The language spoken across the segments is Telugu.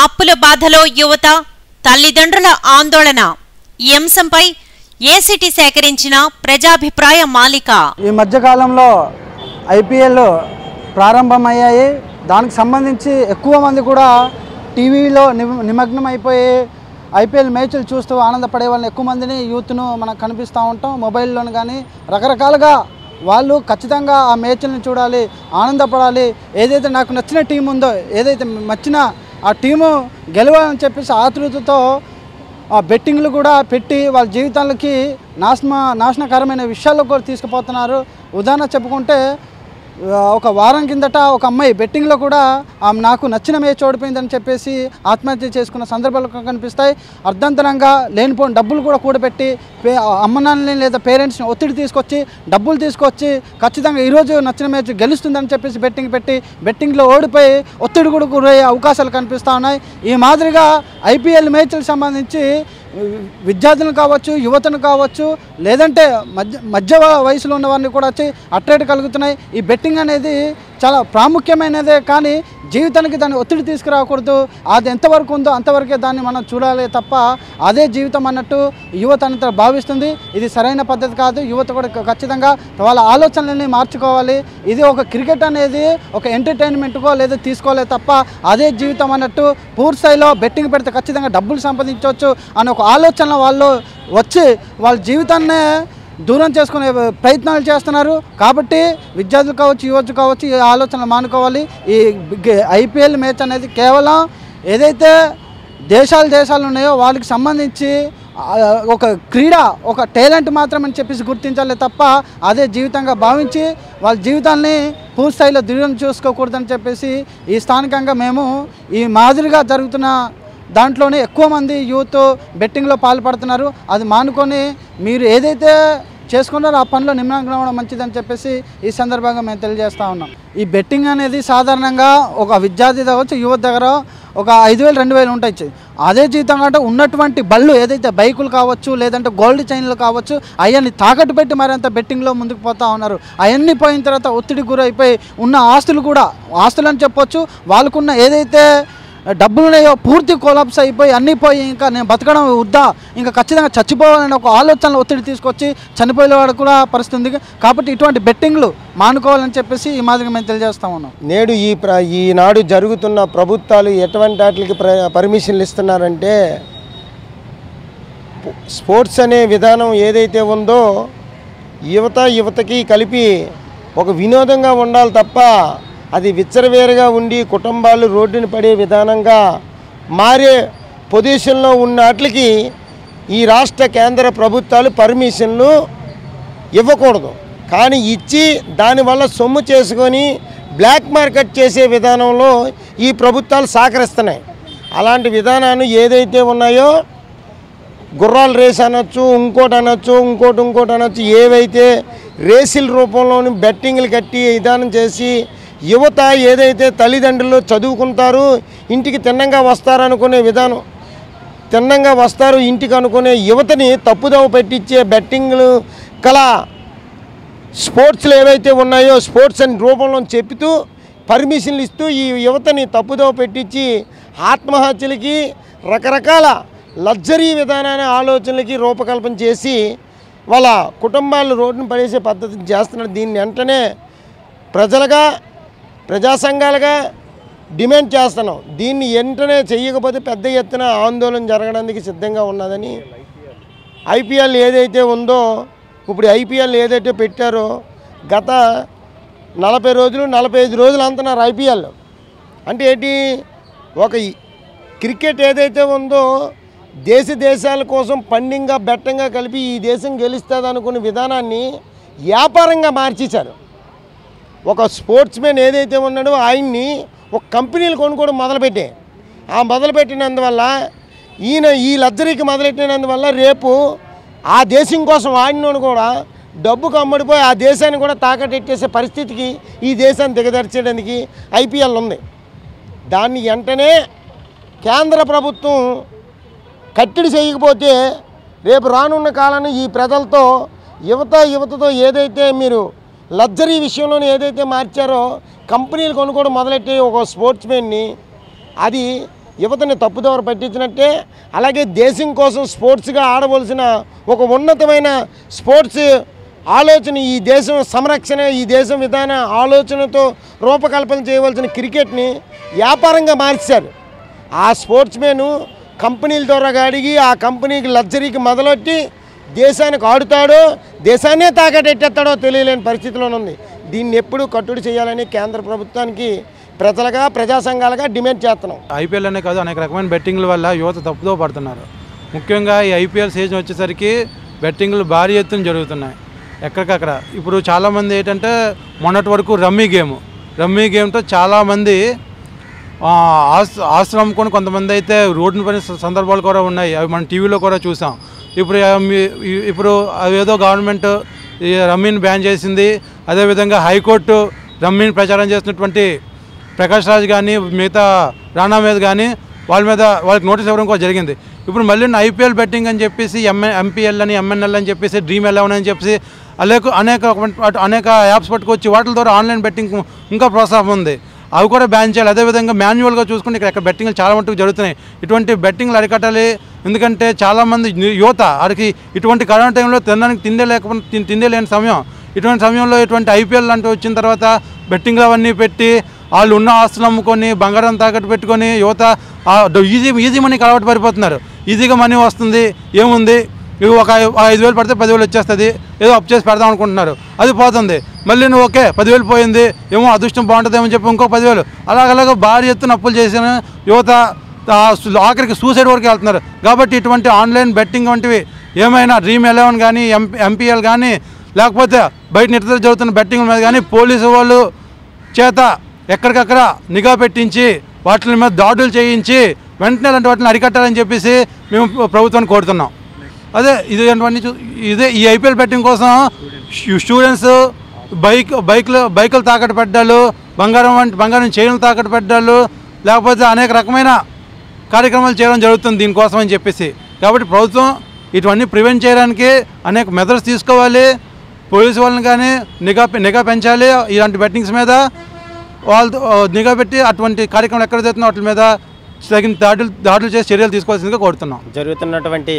అప్పుల బాధలో యువత తల్లిదండ్రుల ఆందోళన ఈ అంశంపై ఏసీటీ సేకరించిన ప్రజాభిప్రాయ మాలిక ఈ మధ్యకాలంలో ఐపీఎల్ ప్రారంభమయ్యాయి దానికి సంబంధించి ఎక్కువ మంది కూడా టీవీలో నిమ- నిమగ్నం అయిపోయి ఐపీఎల్ మ్యాచ్లు చూస్తూ ఆనందపడే వాళ్ళని ఎక్కువ మందిని యూత్ను మనకు కనిపిస్తూ ఉంటాం మొబైల్లోను కానీ రకరకాలుగా వాళ్ళు ఖచ్చితంగా ఆ మ్యాచ్లను చూడాలి ఆనందపడాలి ఏదైతే నాకు నచ్చిన టీం ఉందో ఏదైతే నచ్చిన ఆ టీము గెలవాలని చెప్పేసి ఆతృతతో ఆ బెట్టింగ్లు కూడా పెట్టి వాళ్ళ జీవితాలకి నాశన నాశనకరమైన విషయాల్లో కూడా తీసుకుపోతున్నారు ఉదాహరణ చెప్పుకుంటే ఆ, ఒక వారం కిందట ఒక అమ్మాయి బెట్టింగ్లో కూడా ఆమె నాకు నచ్చిన మ్యాచ్ ఓడిపోయిందని చెప్పేసి ఆత్మహత్య చేసుకున్న సందర్భాలు కూడా కనిపిస్తాయి అర్ధంతరంగా లేనిపోయిన డబ్బులు కూడా కూడబెట్టి పే అమ్మ నాన్నని లేదా పేరెంట్స్ని ఒత్తిడి తీసుకొచ్చి డబ్బులు తీసుకొచ్చి ఖచ్చితంగా ఈరోజు నచ్చిన మ్యాచ్ గెలుస్తుందని చెప్పేసి బెట్టింగ్ పెట్టి బెట్టింగ్లో ఓడిపోయి ఒత్తిడి కూడా గురయ్యే అవకాశాలు కనిపిస్తూ ఉన్నాయి ఈ మాదిరిగా ఐపీఎల్ మ్యాచ్లకు సంబంధించి విద్యార్థులు కావచ్చు యువతను కావచ్చు లేదంటే మధ్య మధ్య వయసులో ఉన్న వారిని కూడా వచ్చి అట్రాక్ట్ కలుగుతున్నాయి ఈ బెట్టింగ్ అనేది చాలా ప్రాముఖ్యమైనదే కానీ జీవితానికి దాన్ని ఒత్తిడి తీసుకురాకూడదు అది ఎంతవరకు ఉందో అంతవరకే దాన్ని మనం చూడాలి తప్ప అదే జీవితం అన్నట్టు యువత అంతా భావిస్తుంది ఇది సరైన పద్ధతి కాదు యువత కూడా ఖచ్చితంగా వాళ్ళ ఆలోచనలని మార్చుకోవాలి ఇది ఒక క్రికెట్ అనేది ఒక ఎంటర్టైన్మెంట్కో లేదా తీసుకోలే తప్ప అదే జీవితం అన్నట్టు పూర్తి స్థాయిలో బెట్టింగ్ పెడితే ఖచ్చితంగా డబ్బులు సంపాదించవచ్చు అనే ఒక ఆలోచన వాళ్ళు వచ్చి వాళ్ళ జీవితాన్నే దూరం చేసుకునే ప్రయత్నాలు చేస్తున్నారు కాబట్టి విద్యార్థులు కావచ్చు యువత కావచ్చు ఈ ఆలోచనలు మానుకోవాలి ఈ ఐపీఎల్ మ్యాచ్ అనేది కేవలం ఏదైతే దేశాలు దేశాలు ఉన్నాయో వాళ్ళకి సంబంధించి ఆ, ఒక క్రీడ ఒక టాలెంట్ మాత్రమని చెప్పేసి గుర్తించాలి తప్ప అదే జీవితంగా భావించి వాళ్ళ జీవితాల్ని పూర్తి స్థాయిలో దృఢం చూసుకోకూడదని చెప్పేసి ఈ స్థానికంగా మేము ఈ మాదిరిగా జరుగుతున్న దాంట్లోనే ఎక్కువ మంది యూత్ బెట్టింగ్లో పాల్పడుతున్నారు అది మానుకొని మీరు ఏదైతే చేసుకున్నారో ఆ పనిలో నిమగ్నం అవ్వడం మంచిదని చెప్పేసి ఈ సందర్భంగా మేము తెలియజేస్తా ఉన్నాం ఈ బెట్టింగ్ అనేది సాధారణంగా ఒక విద్యార్థి కావచ్చు యువత దగ్గర ఒక ఐదు వేలు రెండు వేలు ఉంటాయి అదే జీతం కంటే ఉన్నటువంటి బళ్ళు ఏదైతే బైకులు కావచ్చు లేదంటే గోల్డ్ చైన్లు కావచ్చు అవన్నీ తాకట్టు పెట్టి మరింత బెట్టింగ్లో ముందుకు పోతా ఉన్నారు అవన్నీ పోయిన తర్వాత ఒత్తిడి గురైపోయి ఉన్న ఆస్తులు కూడా ఆస్తులు అని చెప్పొచ్చు వాళ్ళకున్న ఏదైతే డబ్బులు ఉన్నాయో పూర్తి కొలాప్స్ అయిపోయి అన్నీ పోయి ఇంకా నేను బతకడం వద్దా ఇంకా ఖచ్చితంగా చచ్చిపోవాలని ఒక ఆలోచనలు ఒత్తిడి తీసుకొచ్చి చనిపోయే వాడు కూడా పరిస్థితి ఉంది కాబట్టి ఇటువంటి బెట్టింగ్లు మానుకోవాలని చెప్పేసి ఈ మాదిరిగా మేము తెలియజేస్తా ఉన్నాం నేడు ఈ ప్ర ఈనాడు జరుగుతున్న ప్రభుత్వాలు ఎటువంటి వాటికి ప్ర పర్మిషన్లు ఇస్తున్నారంటే పు- స్పోర్ట్స్ అనే విధానం ఏదైతే ఉందో యువత యువతకి కలిపి ఒక వినోదంగా ఉండాలి తప్ప అది విచ్చరవేరుగా ఉండి కుటుంబాలు రోడ్డున పడే విధానంగా మారే పొజిషన్లో ఉన్న వాటికి ఈ రాష్ట్ర కేంద్ర ప్రభుత్వాలు పర్మిషన్లు ఇవ్వకూడదు కానీ ఇచ్చి దానివల్ల సొమ్ము చేసుకొని బ్లాక్ మార్కెట్ చేసే విధానంలో ఈ ప్రభుత్వాలు సహకరిస్తున్నాయి అలాంటి విధానాన్ని ఏదైతే ఉన్నాయో గుర్రాల రేస్ అనొచ్చు ఇంకోటి అనొచ్చు ఇంకోటి ఇంకోటి అనొచ్చు ఏవైతే రేసుల రూపంలోని బెట్టింగ్లు కట్టి విధానం చేసి యువత ఏదైతే తల్లిదండ్రులు చదువుకుంటారు ఇంటికి తిన్నంగా వస్తారనుకునే విధానం తిన్నంగా వస్తారు ఇంటికి అనుకునే యువతని తప్పుదోవ పెట్టించే బెట్టింగ్లు కల స్పోర్ట్స్లు ఏవైతే ఉన్నాయో స్పోర్ట్స్ అని రూపంలో చెప్తూ పర్మిషన్లు ఇస్తూ ఈ యువతని తప్పుదోవ పెట్టించి ఆత్మహత్యలకి రకరకాల లగ్జరీ విధానాన్ని ఆలోచనలకి రూపకల్పన చేసి వాళ్ళ కుటుంబాలు రోడ్డును పడేసే పద్ధతిని చేస్తున్నారు దీన్ని వెంటనే ప్రజలుగా ప్రజా సంఘాలుగా డిమాండ్ చేస్తున్నాం దీన్ని వెంటనే చెయ్యకపోతే పెద్ద ఎత్తున ఆందోళన జరగడానికి సిద్ధంగా ఉన్నదని ఐపీఎల్ ఏదైతే ఉందో ఇప్పుడు ఐపీఎల్ ఏదైతే పెట్టారో గత నలభై రోజులు నలభై ఐదు రోజులు అంటున్నారు ఐపీఎల్ అంటే ఏంటి ఒక ఈ- క్రికెట్ ఏదైతే ఉందో దేశ దేశాల కోసం పండింగా బెట్టంగా కలిపి ఈ దేశం గెలుస్తుంది అనుకునే విధానాన్ని వ్యాపారంగా మార్చేశారు ఒక స్పోర్ట్స్ మ్యాన్ ఏదైతే ఉన్నాడో ఆయన్ని ఒక కంపెనీలు కొనుక్కోవడం మొదలుపెట్టే ఆ మొదలుపెట్టినందువల్ల ఈయన ఈ లగ్జరీకి మొదలెట్టినందువల్ల రేపు ఆ దేశం కోసం ఆడినోడు కూడా డబ్బుకు అమ్మడిపోయి ఆ దేశాన్ని కూడా తాకట్టెట్టేసే పరిస్థితికి ఈ దేశాన్ని దిగదర్చడానికి ఐపీఎల్ ఉంది దాన్ని వెంటనే కేంద్ర ప్రభుత్వం కట్టడి చేయకపోతే రేపు రానున్న కాలాన్ని ఈ ప్రజలతో యువత యువతతో ఏదైతే మీరు లగ్జరీ విషయంలోనే ఏదైతే మార్చారో కంపెనీలు కొనుక్కోవడం మొదలెట్టి ఒక స్పోర్ట్స్ మ్యాన్ని అది యువతని తప్పుదోవ పట్టించినట్టే అలాగే దేశం కోసం స్పోర్ట్స్గా ఆడవలసిన ఒక ఉన్నతమైన స్పోర్ట్స్ ఆలోచన ఈ దేశం సంరక్షణ ఈ దేశం విధాన ఆలోచనతో రూపకల్పన చేయవలసిన క్రికెట్ని వ్యాపారంగా మార్చారు ఆ స్పోర్ట్స్ మెన్ కంపెనీల ద్వారా అడిగి ఆ కంపెనీకి లగ్జరీకి మొదలెట్టి దేశానికి ఆడుతాడో దేశాన్నే తాకటెట్టేస్తాడో తెలియలేని పరిస్థితిలో ఉంది దీన్ని ఎప్పుడు కట్టుడు చేయాలని కేంద్ర ప్రభుత్వానికి ప్రజలుగా ప్రజా సంఘాలుగా డిమాండ్ చేస్తున్నాం ఐపీఎల్ అనే కాదు అనేక రకమైన బెట్టింగ్ల వల్ల యువత తప్పుదో పడుతున్నారు ముఖ్యంగా ఈ ఐపీఎల్ సీజన్ వచ్చేసరికి బెట్టింగ్లు భారీ ఎత్తున జరుగుతున్నాయి ఎక్కడికక్కడ ఇప్పుడు చాలామంది ఏంటంటే మొన్నటి వరకు రమ్మీ గేమ్ రమ్మీ గేమ్తో చాలామంది ఆ, ఆస్ ఆస్తులు అమ్ముకొని కొంతమంది అయితే రోడ్డున పని సందర్భాలు కూడా ఉన్నాయి అవి మనం టీవీలో కూడా చూసాం ఇప్పుడు ఆ మీ- ఈ- ఇప్పుడు అదేదో గవర్నమెంట్ ఈ రమ్మీని బ్యాన్ చేసింది అదేవిధంగా హైకోర్టు రమ్మీని ప్రచారం చేసినటువంటి ప్రకాష్ రాజ్ కానీ మిగతా రాణా మీద కానీ వాళ్ళ మీద వాళ్ళకి నోటీస్ ఇవ్వడం కూడా జరిగింది ఇప్పుడు మళ్ళీ ఐపీఎల్ బెట్టింగ్ అని చెప్పేసి ఎంఏ ఎంపీఎల్ అని ఎంఎన్ఎల్ అని చెప్పేసి డ్రీమ్ ఎలెవెన్ అని చెప్పేసి అనేక అనేక అనేక యాప్స్ పట్టుకొచ్చి వాటి ద్వారా ఆన్లైన్ బెట్టింగ్ ఇంకా ప్రోత్సాహం ఉంది అవి కూడా బ్యాన్ చేయాలి అదేవిధంగా మాన్యువల్గా చూసుకుంటే ఇక్కడ ఇక్కడ బెట్టింగ్లు చాలా మటుకు జరుగుతున్నాయి ఇటువంటి బెట్టింగ్లు అరికట్టాలి ఎందుకంటే చాలామంది యువత వారికి ఇటువంటి కరోనా టైంలో తినడానికి తిండే లేకపోతే తిన్- తిండే లేని సమయం ఇటువంటి సమయంలో ఇటువంటి ఐపీఎల్ అంటూ వచ్చిన తర్వాత బెట్టింగ్లు అవన్నీ పెట్టి వాళ్ళు ఉన్న ఆస్తులు అమ్ముకొని బంగారం తాకట్టు పెట్టుకొని యువత ఆ డ- ఈజీ ఈజీ మనీకి అలవాటు పడిపోతున్నారు ఈజీగా మనీ వస్తుంది ఏముంది ఇవి ఒక ఐ- ఐదు వేలు పడితే పదివేలు వచ్చేస్తుంది ఏదో అప్ చేసి పెడదాం అనుకుంటున్నారు అది పోతుంది మళ్ళీ నువ్వు ఓకే పదివేలు పోయింది ఏమో అదృష్టం బాగుంటుందేమో చెప్పి ఇంకో పదివేలు అలాగలాగ భారీ ఎత్తున అప్పులు చేసిన యువత ఆ, సు- ఆఖరికి సూసైడ్ వరకు వెళ్తున్నారు కాబట్టి ఇటువంటి ఆన్లైన్ బెట్టింగ్ వంటివి ఏమైనా డ్రీమ్ ఎలెవెన్ కానీ ఎం ఎంపీఎల్ కానీ లేకపోతే బయట నిద్ర జరుగుతున్న బెట్టింగ్ మీద కానీ పోలీసు వాళ్ళు చేత ఎక్కడికక్కడ నిఘా పెట్టించి వాటి మీద దాడులు చేయించి వెంటనే అలాంటి వాటిని అరికట్టాలని చెప్పేసి మేము ప్రభుత్వాన్ని కోరుతున్నాం అదే ఇది అటువంటి చూ- ఇదే ఈ ఐపీఎల్ బెట్టింగ్ కోసం స్టూ- స్టూడెంట్స్ బైక్ బైక్లు బైకులు తాకట్టు పెట్టడాలు బంగారం వంటి బంగారం చైన్లు తాకట్టు పెట్టడాలు లేకపోతే అనేక రకమైన కార్యక్రమాలు చేయడం జరుగుతుంది దీనికోసం అని చెప్పేసి కాబట్టి ప్రభుత్వం ఇటువన్నీ ప్రివెంట్ చేయడానికి అనేక మెథడ్స్ తీసుకోవాలి పోలీసు వాళ్ళని కానీ నిఘా పె- నిఘా పెంచాలి ఇలాంటి బెట్టింగ్స్ మీద వాళ్ళతో ఆ, నిఘా పెట్టి అటువంటి కార్యక్రమాలు ఎక్కడ జరుగుతున్నా వాటి మీద తగిన దాడులు దాడులు చేసి చర్యలు తీసుకోవాల్సిందిగా కోరుతున్నాం జరుగుతున్నటువంటి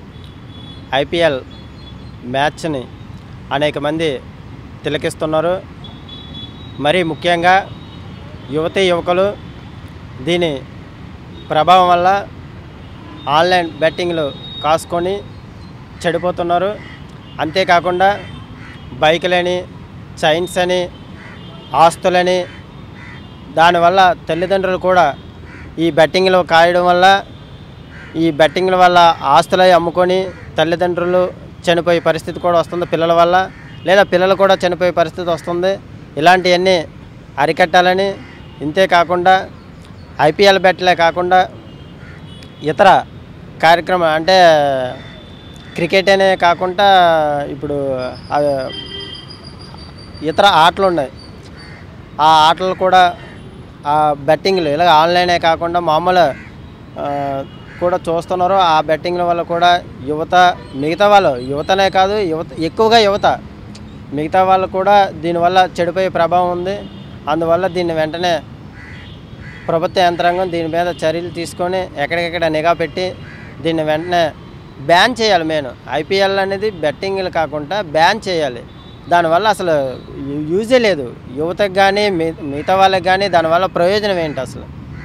ఐపీఎల్ మ్యాచ్ని అనేక మంది తిలకిస్తున్నారు మరీ ముఖ్యంగా యువతీ యువకులు దీని ప్రభావం వల్ల ఆన్లైన్ బెట్టింగ్లు కాసుకొని చెడిపోతున్నారు అంతేకాకుండా బైకులని చైన్స్ అని ఆస్తులని దానివల్ల తల్లిదండ్రులు కూడా ఈ బెట్టింగ్లు కాయడం వల్ల ఈ బెట్టింగ్ల వల్ల ఆస్తులు అవి అమ్ముకొని తల్లిదండ్రులు చనిపోయే పరిస్థితి కూడా వస్తుంది పిల్లల వల్ల లేదా పిల్లలు కూడా చనిపోయే పరిస్థితి వస్తుంది ఇలాంటివన్నీ అరికట్టాలని ఇంతే కాకుండా ఐపీఎల్ బెట్లే కాకుండా ఇతర కార్యక్రమం అంటే క్రికెట్ అనే కాకుండా ఇప్పుడు ఆ, ఇతర ఆటలు ఉన్నాయి ఆ ఆటలు కూడా ఆ బెట్టింగ్లు ఇలా ఆన్లైనే కాకుండా మామూలు ఆ, కూడా చూస్తున్నారు ఆ బెట్టింగ్ల వల్ల కూడా యువత మిగతా వాళ్ళు యువతనే కాదు యువత ఎక్కువగా యువత మిగతా వాళ్ళు కూడా దీనివల్ల చెడిపోయే ప్రభావం ఉంది అందువల్ల దీన్ని వెంటనే ప్రభుత్వ యంత్రాంగం దీని మీద చర్యలు తీసుకొని ఎక్కడికెక్కడ నిఘా పెట్టి దీన్ని వెంటనే బ్యాన్ చేయాలి మెయిన్ ఐపీఎల్ అనేది బెట్టింగ్లు కాకుండా బ్యాన్ చేయాలి దానివల్ల అసలు యూ- యూజే లేదు యువతకు కానీ మిగతా వాళ్ళకి కానీ దానివల్ల ప్రయోజనం ఏంటి అసలు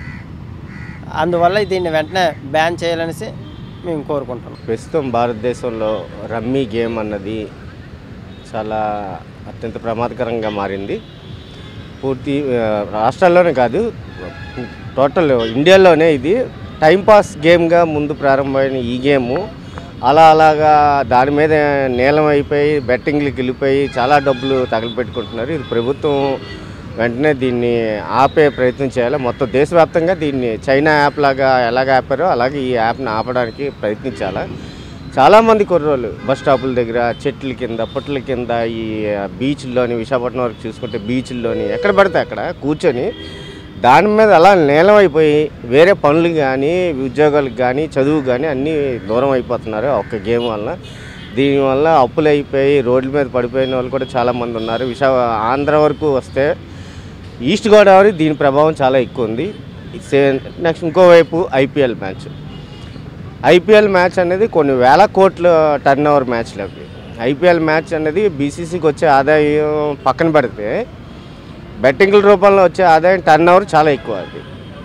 అందువల్ల దీన్ని వెంటనే బ్యాన్ చేయాలనేసి మేము కోరుకుంటున్నాం ప్రస్తుతం భారతదేశంలో రమ్మీ గేమ్ అన్నది చాలా అత్యంత ప్రమాదకరంగా మారింది పూర్తి ఆ, రాష్ట్రాల్లోనే కాదు టోటల్ ఇండియాలోనే ఇది టైంపాస్ గేమ్గా ముందు ప్రారంభమైన ఈ గేము అలా అలాగా దాని మీద నీలం అయిపోయి బెట్టింగ్లకు వెళ్ళిపోయి చాలా డబ్బులు తగలపెట్టుకుంటున్నారు ఇది ప్రభుత్వం వెంటనే దీన్ని ఆపే ప్రయత్నం చేయాలి మొత్తం దేశవ్యాప్తంగా దీన్ని చైనా యాప్ లాగా ఎలాగ ఆపారో అలాగే ఈ యాప్ని ఆపడానికి ప్రయత్నించాలి చాలామంది కుర్రోళ్ళు బస్ స్టాపుల దగ్గర చెట్ల కింద పుట్ల కింద ఈ బీచ్ల్లోని విశాఖపట్నం వరకు చూసుకుంటే బీచ్ల్లోని ఎక్కడ పడితే అక్కడ కూర్చొని దాని మీద అలా నీలం అయిపోయి వేరే పనులు కానీ ఉద్యోగాలకు కానీ చదువు కానీ అన్నీ దూరం అయిపోతున్నారు ఆ ఒక్క గేమ్ వల్ల దీనివల్ల అప్పులు అయిపోయి రోడ్ల మీద పడిపోయిన వాళ్ళు కూడా చాలామంది ఉన్నారు విశాఖ ఆంధ్ర వరకు వస్తే ఈస్ట్ గోదావరి దీని ప్రభావం చాలా ఎక్కువ ఉంది నెక్స్ట్ ఇంకోవైపు ఐపీఎల్ మ్యాచ్ ఐపీఎల్ మ్యాచ్ అనేది కొన్ని వేల కోట్ల టర్న్ ఓవర్ మ్యాచ్లు అవి ఐపీఎల్ మ్యాచ్ అనేది బీసీసీకి వచ్చే ఆదాయం పక్కన పెడితే బెట్టింగ్ల రూపంలో వచ్చే ఆదాయం టర్న్ ఓవర్ చాలా ఎక్కువ అది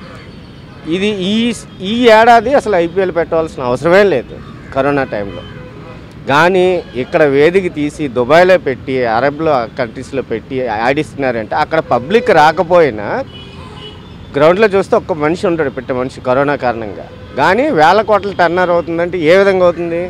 ఇది ఈ ఈ ఏడాది అసలు ఐపీఎల్ పెట్టవలసిన అవసరమే లేదు కరోనా టైంలో కానీ ఇక్కడ వేదిక తీసి దుబాయ్లో పెట్టి అరబ్లో కంట్రీస్లో పెట్టి ఆడిస్తున్నారంటే అక్కడ పబ్లిక్ రాకపోయినా గ్రౌండ్లో చూస్తే ఒక్క మనిషి ఉంటాడు పెట్టే మనిషి కరోనా కారణంగా కానీ వేల కోట్ల టర్నర్ అవుతుందంటే ఏ విధంగా అవుతుంది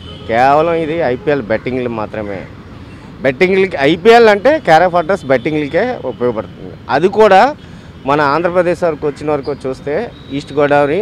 కేవలం ఇది ఐపీఎల్ బెట్టింగ్లు మాత్రమే బెట్టింగ్లకి ఐపీఎల్ అంటే క్యారఫ్ అడ్రస్ బెట్టింగ్లకే ఉపయోగపడుతుంది అది కూడా మన ఆంధ్రప్రదేశ్ వరకు వచ్చిన వరకు చూస్తే ఈస్ట్ గోదావరి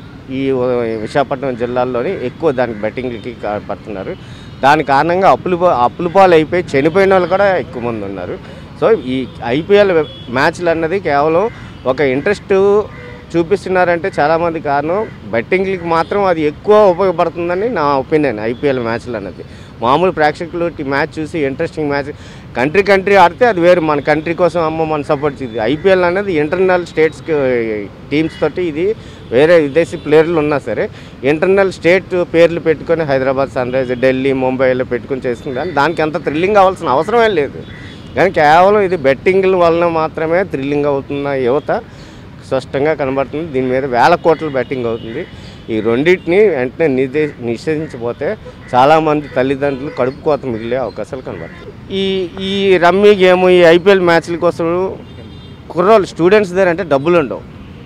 ఈ విశాఖపట్నం జిల్లాల్లోని ఎక్కువ దానికి బెట్టింగ్లకి కా- పడుతున్నారు దాని కారణంగా అప్పులు పా- అప్పులు పాలు అయిపోయి చనిపోయిన వాళ్ళు కూడా ఎక్కువ మంది ఉన్నారు సో ఈ ఐపీఎల్ మ్యాచ్లు అన్నది కేవలం ఒక ఇంట్రెస్ట్ చూపిస్తున్నారంటే చాలామంది కారణం బెట్టింగ్లకి మాత్రం అది ఎక్కువ ఉపయోగపడుతుందని నా ఒపీనియన్ ఐపీఎల్ మ్యాచ్లు అన్నది మామూలు ప్రేక్షకులు ఈ మ్యాచ్ చూసి ఇంట్రెస్టింగ్ మ్యాచ్ కంట్రీ కంట్రీ ఆడితే అది వేరు మన కంట్రీ కోసం అమ్మ మన సపోర్ట్ ఇది ఐపీఎల్ అనేది ఇంటర్నల్ స్టేట్స్ టీమ్స్ తోటి ఇది వేరే విదేశీ ప్లేయర్లు ఉన్నా సరే ఇంటర్నల్ స్టేట్ పేర్లు పెట్టుకొని హైదరాబాద్ సన్ రైజ్ ఢిల్లీ ముంబైలో పెట్టుకొని చేస్తుంది కానీ దానికి అంత థ్రిల్లింగ్ అవ్వాల్సిన అవసరమే లేదు కానీ కేవలం ఇది బెట్టింగ్ల వలన మాత్రమే థ్రిల్లింగ్ అవుతున్న యువత స్పష్టంగా కనబడుతుంది దీని మీద వేల కోట్ల బెట్టింగ్ అవుతుంది ఈ రెండింటిని వెంటనే నిదే నిషేధించబోతే చాలామంది తల్లిదండ్రులు కడుపు కోత మిగిలే అవకాశాలు కనబడుతుంది ఈ ఈ రమ్మీ గేమ్ ఈ ఐపీఎల్ మ్యాచ్ల కోసం కుర్రోళ్ళు స్టూడెంట్స్ దగ్గర అంటే డబ్బులు ఉండవు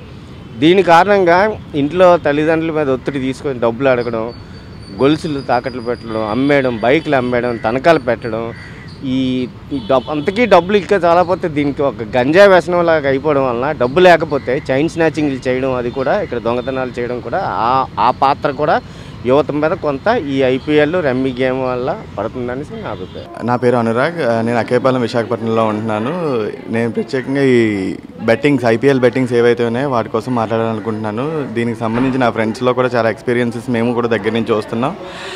దీని కారణంగా ఇంట్లో తల్లిదండ్రుల మీద ఒత్తిడి తీసుకొని డబ్బులు అడగడం గొలుసులు తాకట్లు పెట్టడం అమ్మేయడం బైకులు అమ్మేయడం తనఖాలు పెట్టడం ఈ ఈ డబ్బు అంతకీ డబ్బులు ఇంకా చాలా పోతే దీనికి ఒక గంజా వ్యసనం లాగా అయిపోవడం వలన డబ్బు లేకపోతే చైన్ స్నాచింగ్లు చేయడం అది కూడా ఇక్కడ దొంగతనాలు చేయడం కూడా ఆ ఆ పాత్ర కూడా యువత మీద కొంత ఈ ఐపీఎల్ రమ్మీ గేమ్ వల్ల పడుతుందని నా అభిప్రాయం నా పేరు అనురాగ్ ఆ, నేను అకేపాలెం విశాఖపట్నంలో ఉంటున్నాను నేను ప్రత్యేకంగా ఈ బెట్టింగ్స్ ఐపీఎల్ బెట్టింగ్స్ ఏవైతే ఉన్నాయో వాటి కోసం మాట్లాడాలనుకుంటున్నాను దీనికి సంబంధించి నా ఫ్రెండ్స్లో కూడా చాలా ఎక్స్పీరియన్సెస్ మేము కూడా దగ్గర నుంచి చూస్తున్నాం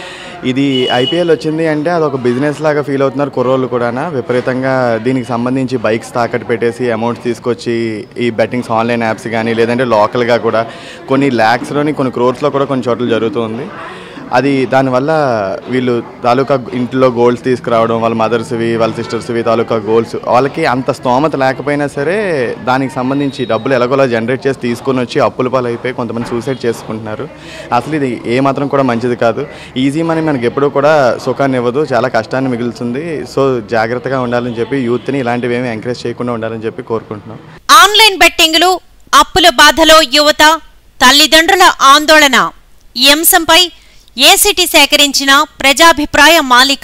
ఇది ఐపీఎల్ వచ్చింది అంటే అదొక బిజినెస్ లాగా ఫీల్ అవుతున్నారు కుర్రోళ్ళు కూడా విపరీతంగా దీనికి సంబంధించి బైక్స్ తాకట్టు పెట్టేసి అమౌంట్స్ తీసుకొచ్చి ఈ బెట్టింగ్స్ ఆన్లైన్ యాప్స్ కానీ లేదంటే లోకల్గా కూడా కొన్ని ల్యాక్స్లోని కొన్ని క్రోర్స్లో కూడా కొన్ని చోట్ల జరుగుతుంది అది దానివల్ల వీళ్ళు తాలూకా ఇంట్లో గోల్స్ తీసుకురావడం వాళ్ళ మదర్స్వి వాళ్ళ సిస్టర్స్వి తాలూకా గోల్స్ వాళ్ళకి అంత స్తోమత లేకపోయినా సరే దానికి సంబంధించి డబ్బులు ఎలాగోలా జనరేట్ చేసి తీసుకొని వచ్చి అప్పుల పాలు అయిపోయి కొంతమంది సూసైడ్ చేసుకుంటున్నారు అసలు ఇది ఏ మాత్రం కూడా మంచిది కాదు ఈజీ మనీ మనకి ఎప్పుడూ కూడా సుఖాన్ని ఇవ్వదు చాలా కష్టాన్ని మిగులుతుంది సో జాగ్రత్తగా ఉండాలని చెప్పి యూత్ని ఇలాంటివి ఏమీ ఎంకరేజ్ చేయకుండా ఉండాలని చెప్పి కోరుకుంటున్నాం ఆన్లైన్ బెట్టింగులు అప్పుల బాధలో యువత తల్లిదండ్రుల ఆందోళన ఈ అంశంపై ఏసీటీ సేకరించిన ప్రజాభిప్రాయ మాలిక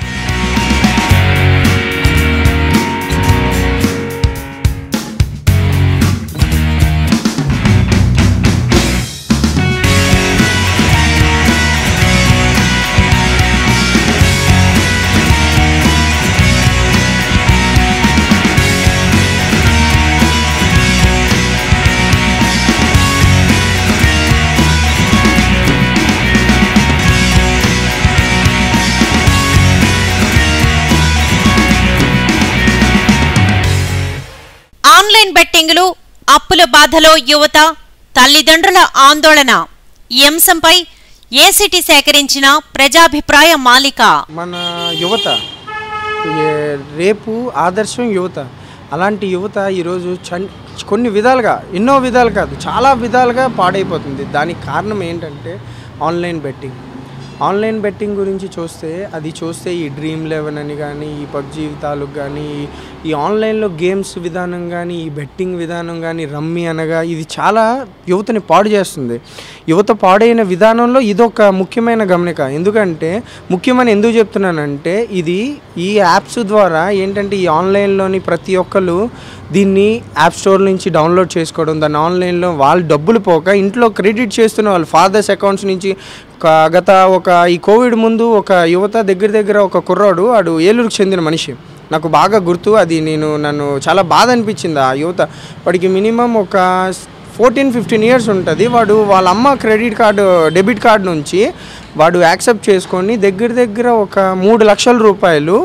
ఆన్లైన్ బెట్టింగులు అప్పుల బాధలో యువత తల్లిదండ్రుల ఆందోళన ఈ అంశంపై ఏసీటీ సేకరించిన ప్రజాభిప్రాయ మాలిక మన యువత ఏ- రేపు ఆదర్శం యువత అలాంటి యువత ఈరోజు చన్ కొన్ని విధాలుగా ఎన్నో విధాలు కాదు చాలా విధాలుగా పాడైపోతుంది దానికి కారణం ఏంటంటే ఆన్లైన్ బెట్టింగ్ ఆన్లైన్ బెట్టింగ్ గురించి చూస్తే అది చూస్తే ఈ డ్రీమ్ లెవెన్ అని కానీ ఈ పబ్జీ తాలూకు కానీ ఈ- ఈ ఆన్లైన్లో గేమ్స్ విధానం కానీ ఈ బెట్టింగ్ విధానం కానీ రమ్మీ అనగా ఇది చాలా యువతని పాడు చేస్తుంది యువత పాడైన విధానంలో ఇదొక ముఖ్యమైన గమనిక ఎందుకంటే ముఖ్యమని ఎందుకు చెప్తున్నానంటే ఇది ఈ యాప్స్ ద్వారా ఏంటంటే ఈ ఆన్లైన్లోని ప్రతి ఒక్కరు దీన్ని యాప్ స్టోర్ నుంచి డౌన్లోడ్ చేసుకోవడం దాన్ని ఆన్లైన్లో వాళ్ళు డబ్బులు పోక ఇంట్లో క్రెడిట్ చేస్తున్న వాళ్ళ ఫాదర్స్ అకౌంట్స్ నుంచి ఒక గత ఒక ఈ కోవిడ్ ముందు ఒక యువత దగ్గర దగ్గర ఒక కుర్రాడు వాడు ఏలూరుకు చెందిన మనిషి నాకు బాగా గుర్తు అది నేను నన్ను చాలా బాధ అనిపించింది ఆ యువత వాడికి మినిమం ఒక ఫోర్టీన్ ఫిఫ్టీన్ ఇయర్స్ ఉంటుంది వాడు వాళ్ళ అమ్మ క్రెడిట్ కార్డు డెబిట్ కార్డు నుంచి వాడు యాక్సెప్ట్ చేసుకొని దగ్గర దగ్గర ఒక మూడు లక్షల రూపాయలు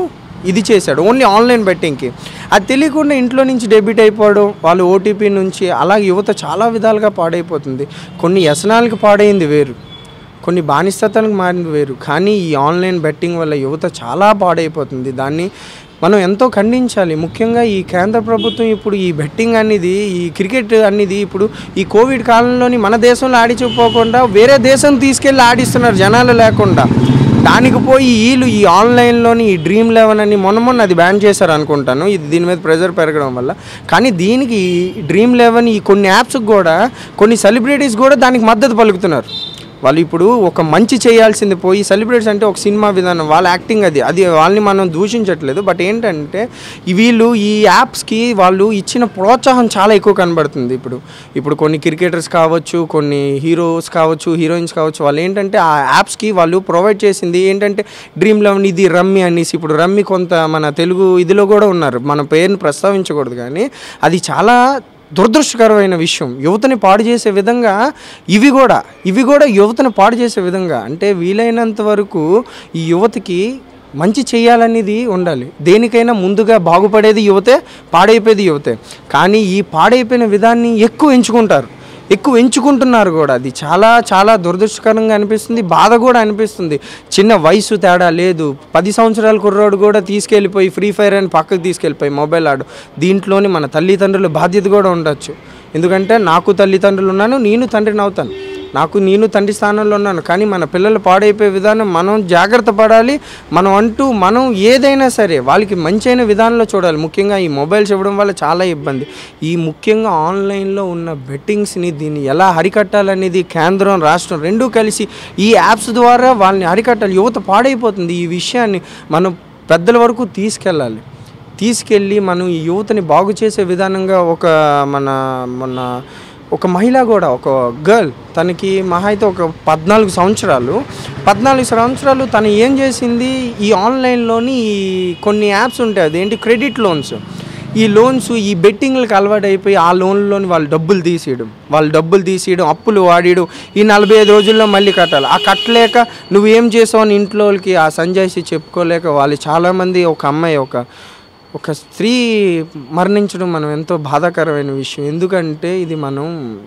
ఇది చేశాడు ఓన్లీ ఆన్లైన్ బెట్టింగ్కి అది తెలియకుండా ఇంట్లో నుంచి డెబిట్ అయిపోవడం వాళ్ళు ఓటీపీ నుంచి అలా యువత చాలా విధాలుగా పాడైపోతుంది కొన్ని వ్యసనాలకు పాడైంది వేరు కొన్ని బానిసతలకు మారింది వేరు కానీ ఈ ఆన్లైన్ బెట్టింగ్ వల్ల యువత చాలా పాడైపోతుంది దాన్ని మనం ఎంతో ఖండించాలి ముఖ్యంగా ఈ కేంద్ర ప్రభుత్వం ఇప్పుడు ఈ బెట్టింగ్ అనేది ఈ క్రికెట్ అనేది ఇప్పుడు ఈ కోవిడ్ కాలంలోని మన దేశంలో ఆడించకపోకుండా వేరే దేశం తీసుకెళ్ళి ఆడిస్తున్నారు జనాలు లేకుండా దానికి పోయి వీళ్ళు ఈ ఆన్లైన్లోని ఈ డ్రీమ్ లెవెన్ అని మొన్న మొన్న అది బ్యాన్ చేశారు అనుకుంటాను ఇది దీని మీద ప్రెజర్ పెరగడం వల్ల కానీ దీనికి ఈ డ్రీమ్ లెవెన్ ఈ కొన్ని యాప్స్కి కూడా కొన్ని సెలబ్రిటీస్ కూడా దానికి మద్దతు పలుకుతున్నారు వాళ్ళు ఇప్పుడు ఒక మంచి చేయాల్సింది పోయి సెలబ్రిటీస్ అంటే ఒక సినిమా విధానం వాళ్ళ యాక్టింగ్ అది అది వాళ్ళని మనం దూషించట్లేదు బట్ ఏంటంటే ఈ వీళ్ళు ఈ యాప్స్కి వాళ్ళు ఇచ్చిన ప్రోత్సాహం చాలా ఎక్కువ కనబడుతుంది ఇప్పుడు ఇప్పుడు కొన్ని క్రికెటర్స్ కావచ్చు కొన్ని హీరోస్ కావచ్చు హీరోయిన్స్ కావచ్చు వాళ్ళు ఏంటంటే ఆ యాప్స్కి వాళ్ళు ప్రొవైడ్ చేసింది ఏంటంటే డ్రీమ్ లెవెన్ ఇది రమ్మి అనేసి ఇప్పుడు రమ్మి కొంత మన తెలుగు ఇదిలో కూడా ఉన్నారు మన పేరుని ప్రస్తావించకూడదు కానీ అది చాలా దురదృష్టకరమైన విషయం యువతని పాడు చేసే విధంగా ఇవి కూడా ఇవి కూడా యువతని పాడు చేసే విధంగా అంటే వీలైనంత వరకు ఈ యువతకి మంచి చేయాలనేది ఉండాలి దేనికైనా ముందుగా బాగుపడేది యువతే పాడైపోయేది యువతే కానీ ఈ పాడైపోయిన విధాన్ని ఎక్కువ ఎంచుకుంటారు ఎక్కువ ఎంచుకుంటున్నారు కూడా అది చాలా చాలా దురదృష్టకరంగా అనిపిస్తుంది బాధ కూడా అనిపిస్తుంది చిన్న వయసు తేడా లేదు పది సంవత్సరాల కుర్రోడు కూడా తీసుకెళ్ళిపోయి ఫ్రీ ఫైర్ అని పక్కకు తీసుకెళ్ళిపోయి మొబైల్ ఆడు దీంట్లోని మన తల్లిదండ్రుల బాధ్యత కూడా ఉండొచ్చు ఎందుకంటే నాకు తల్లిదండ్రులు ఉన్నాను నేను తండ్రిని అవుతాను నాకు నేను తండ్రి స్థానంలో ఉన్నాను కానీ మన పిల్లలు పాడైపోయే విధానం మనం జాగ్రత్త పడాలి మనం అంటూ మనం ఏదైనా సరే వాళ్ళకి మంచైన విధానంలో చూడాలి ముఖ్యంగా ఈ మొబైల్స్ ఇవ్వడం వల్ల చాలా ఇబ్బంది ఈ ముఖ్యంగా ఆన్లైన్లో ఉన్న బెట్టింగ్స్ని దీన్ని ఎలా అరికట్టాలనేది కేంద్రం రాష్ట్రం రెండూ కలిసి ఈ యాప్స్ ద్వారా వాళ్ళని అరికట్టాలి యువత పాడైపోతుంది ఈ విషయాన్ని మనం పెద్దల వరకు తీసుకెళ్ళాలి తీసుకెళ్ళి మనం ఈ యువతని బాగు చేసే విధానంగా ఒక మన మన ఒక మహిళ కూడా ఒక గర్ల్ తనకి మహా అయితే ఒక పద్నాలుగు సంవత్సరాలు పద్నాలుగు సంవత్సరాలు తను ఏం చేసింది ఈ ఆన్లైన్లోని ఈ కొన్ని యాప్స్ ఉంటాయి అదేంటి క్రెడిట్ లోన్స్ ఈ లోన్స్ ఈ బెట్టింగ్లకు అలవాటు అయిపోయి ఆ లోన్లోని వాళ్ళు డబ్బులు తీసేయడం వాళ్ళు డబ్బులు తీసేయడం అప్పులు వాడేయడం ఈ నలభై ఐదు రోజుల్లో మళ్ళీ కట్టాలి ఆ కట్టలేక నువ్వు ఏం చేసావు అని ఇంట్లో వాళ్ళకి ఆ సంజాయిషి చెప్పుకోలేక వాళ్ళు చాలామంది ఒక అమ్మాయి ఒక ఒక స్త్రీ మరణించడం మనం ఎంతో బాధాకరమైన విషయం ఎందుకంటే ఇది మనం